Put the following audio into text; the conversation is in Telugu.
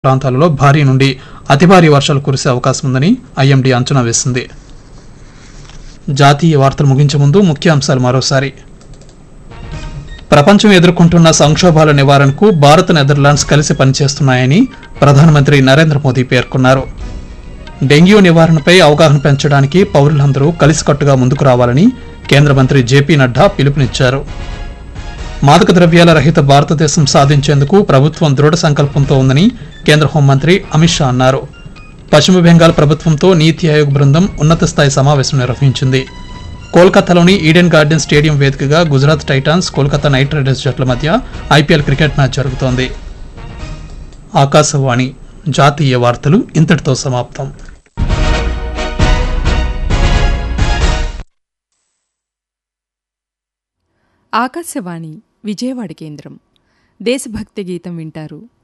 ప్రాంతాలలో భారీ నుండి అతి భారీ వర్షాలు కురిసే అవకాశం ఉందని ఐఎండీ అంచనా వేసింది జాతీయ వార్తలు ముగించే ముందు ముఖ్య అంశాలు మరోసారి ప్రపంచం ఎదుర్కొంటున్న సంక్షోభాల నివారణకు భారత్ నెదర్లాండ్స్ కలిసి పనిచేస్తున్నాయని ప్రధానమంత్రి నరేంద్ర మోదీ పేర్కొన్నారు డెంగ్యూ నివారణపై అవగాహన పెంచడానికి పౌరులందరూ కలిసికట్టుగా ముందుకు రావాలని కేంద్ర మంత్రి జేపీ నడ్డా పిలుపునిచ్చారు మాదక ద్రవ్యాల రహిత భారతదేశం సాధించేందుకు ప్రభుత్వం దృఢ సంకల్పంతో ఉందని కేంద్ర హోంమంత్రి అమిత్ షా అన్నారు పశ్చిమ బెంగాల్ ప్రభుత్వంతో నీతి ఆయోగ్ బృందం ఉన్నత స్థాయి సమావేశం నిర్వహించింది కోల్కతాలోని ఈడెన్ గార్డెన్ స్టేడియం వేదికగా Gujarat titans Kolkata knight riders జట్ల మధ్య ఐపీఎల్ క్రికెట్ మ్యాచ్ జరుగుతోంది ఆకాశవాణి జాతీయ వార్తలు ఇంతటితో సమాప్తం ఆకాశవాణి విజయవాడ కేంద్రం దేశభక్తి గీతం వింటారు